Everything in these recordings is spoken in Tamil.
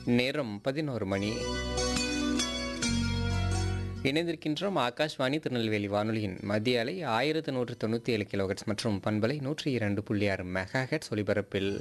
நேரம் பதினோரு மணி இணைந்திருக்கின்றோம் ஆகாஷ்வாணி திருநெல்வேலி வானொலியின் மத்திய அலை ஆயிரத்து நூற்று தொண்ணூற்றி ஏழு கிலோஹெட்ஸ் மற்றும் பண்பலை நூற்றி இரண்டு புள்ளி ஆறு மெகா ஹெட்ஸ் ஒலிபரப்பில்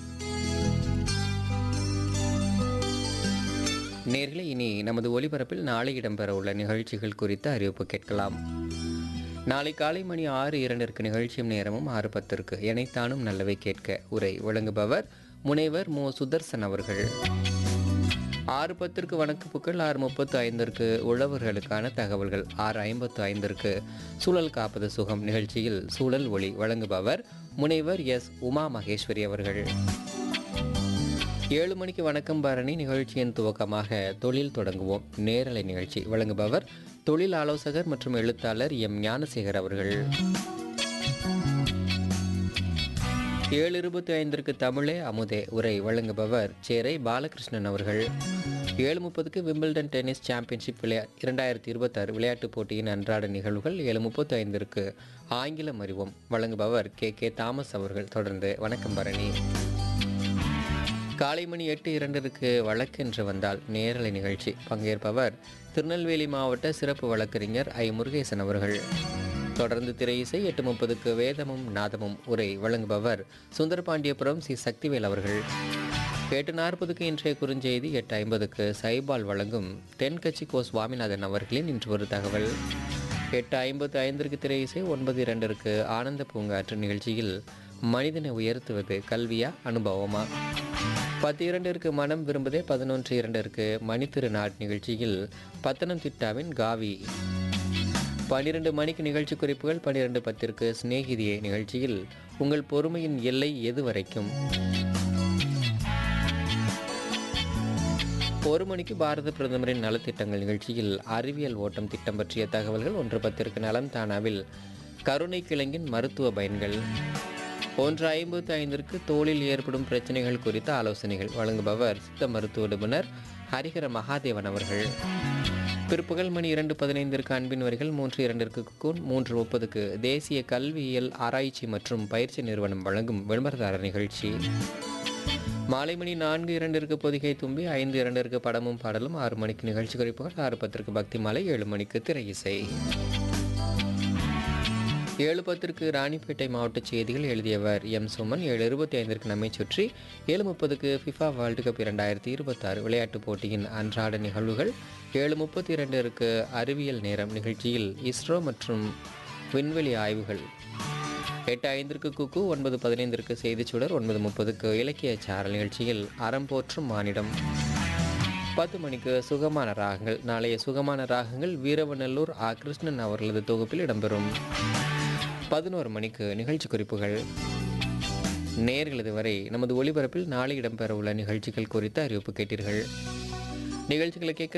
நேர்களே இனி நமது ஒலிபரப்பில் நாளை இடம்பெற உள்ள நிகழ்ச்சிகள் குறித்த அறிவிப்பு கேட்கலாம் நாளை காலை மணி ஆறு இரண்டிற்கு நிகழ்ச்சியும் நேரமும் ஆறு பத்திற்கு இணைத்தானும் நல்லவை கேட்க உரை வழங்குபவர் முனைவர் மு சுதர்சன் அவர்கள் ஆறு பத்திற்கு வணக்கப்புக்கள் ஆறு முப்பத்து ஐந்திற்கு உழவர்களுக்கான தகவல்கள் ஆறு ஐம்பத்து ஐந்திற்கு சூழல் காப்பது சுகம் நிகழ்ச்சியில் சூழல் ஒளி வழங்குபவர் முனைவர் எஸ் உமா மகேஸ்வரி அவர்கள் ஏழு மணிக்கு வணக்கம் பரணி நிகழ்ச்சியின் துவக்கமாக தொழில் தொடங்குவோம் நேரலை நிகழ்ச்சி வழங்குபவர் தொழில் ஆலோசகர் மற்றும் எழுத்தாளர் எம் ஞானசேகர் அவர்கள் ஏழு இருபத்தி ஐந்திற்கு தமிழே அமுதே உரை வழங்குபவர் சேரை பாலகிருஷ்ணன் அவர்கள் ஏழு முப்பதுக்கு விம்பிள்டன் டென்னிஸ் சாம்பியன்ஷிப் விளையா இரண்டாயிரத்தி இருபத்தாறு விளையாட்டுப் போட்டியின் அன்றாட நிகழ்வுகள் ஏழு முப்பத்தி ஐந்திற்கு ஆங்கிலம் அறிவோம் வழங்குபவர் கே கே தாமஸ் அவர்கள் தொடர்ந்து வணக்கம் பரணி காலை மணி எட்டு இரண்டிற்கு வழக்கென்று வந்தால் நேரலை நிகழ்ச்சி பங்கேற்பவர் திருநெல்வேலி மாவட்ட சிறப்பு வழக்கறிஞர் ஐ முருகேசன் அவர்கள் தொடர்ந்து திரை இசை எட்டு முப்பதுக்கு வேதமும் நாதமும் உரை வழங்குபவர் சுந்தரபாண்டியபுரம் சி சக்திவேல் அவர்கள் எட்டு நாற்பதுக்கு இன்றைய குறுஞ்செய்தி எட்டு ஐம்பதுக்கு சைபால் வழங்கும் தென்கட்சி கோ சுவாமிநாதன் அவர்களின் இன்று ஒரு தகவல் எட்டு ஐம்பத்து ஐந்திற்கு திரை இசை ஒன்பது இரண்டிற்கு ஆனந்த பூங்காற்று நிகழ்ச்சியில் மனிதனை உயர்த்துவது கல்வியா அனுபவமா பத்து இரண்டிற்கு மனம் விரும்புதே பதினொன்று இரண்டிற்கு மணித்திருநாட் நிகழ்ச்சியில் பத்தனம்திட்டாவின் காவி பன்னிரண்டு மணிக்கு நிகழ்ச்சி குறிப்புகள் பன்னிரண்டு பத்திற்கு சிநேகிதியே நிகழ்ச்சியில் உங்கள் பொறுமையின் எல்லை எது வரைக்கும் ஒரு மணிக்கு பாரத பிரதமரின் நலத்திட்டங்கள் நிகழ்ச்சியில் அறிவியல் ஓட்டம் திட்டம் பற்றிய தகவல்கள் ஒன்று பத்திற்கு நலம் தானாவில் கருணை கிழங்கின் மருத்துவ பயன்கள் ஒன்று ஐம்பத்து ஐந்திற்கு தோளில் ஏற்படும் பிரச்சனைகள் குறித்த ஆலோசனைகள் வழங்குபவர் சித்த மருத்துவ நிபுணர் ஹரிஹர மகாதேவன் அவர்கள் பிற்பகல் மணி இரண்டு பதினைந்திற்கு அன்பின் வரிகள் மூன்று இரண்டிற்கு குக்கூன் மூன்று முப்பதுக்கு தேசிய கல்வியியல் ஆராய்ச்சி மற்றும் பயிற்சி நிறுவனம் வழங்கும் விளம்பரதாரர் நிகழ்ச்சி மாலை மணி நான்கு இரண்டிற்கு பொதிகை தும்பி ஐந்து இரண்டிற்கு படமும் பாடலும் ஆறு மணிக்கு நிகழ்ச்சி குறிப்புகள் ஆறு பத்திற்கு பக்தி மாலை ஏழு மணிக்கு திரை இசை ஏழு பத்திற்கு ராணிப்பேட்டை மாவட்ட செய்திகள் எழுதியவர் எம் சுமன் ஏழு இருபத்தி ஐந்திற்கு நம்மை சுற்றி ஏழு முப்பதுக்கு ஃபிஃபா வேர்ல்டு கப் இரண்டாயிரத்தி இருபத்தாறு விளையாட்டுப் போட்டியின் அன்றாட நிகழ்வுகள் ஏழு முப்பத்தி இரண்டிற்கு அறிவியல் நேரம் நிகழ்ச்சியில் இஸ்ரோ மற்றும் விண்வெளி ஆய்வுகள் எட்டு ஐந்திற்கு குக்கு ஒன்பது பதினைந்திற்கு செய்திச்சுடர் ஒன்பது முப்பதுக்கு இலக்கிய சாரல் நிகழ்ச்சியில் அறம் போற்றும் மானிடம் பத்து மணிக்கு சுகமான ராகங்கள் நாளைய சுகமான ராகங்கள் வீரவநல்லூர் ஆ கிருஷ்ணன் அவர்களது தொகுப்பில் இடம்பெறும் பதினோரு மணிக்கு நிகழ்ச்சி குறிப்புகள் நேர்கள் இதுவரை நமது ஒளிபரப்பில் நாளை இடம்பெற உள்ள நிகழ்ச்சிகள் குறித்த அறிவிப்பு கேட்டீர்கள் நிகழ்ச்சிகளை கேட்க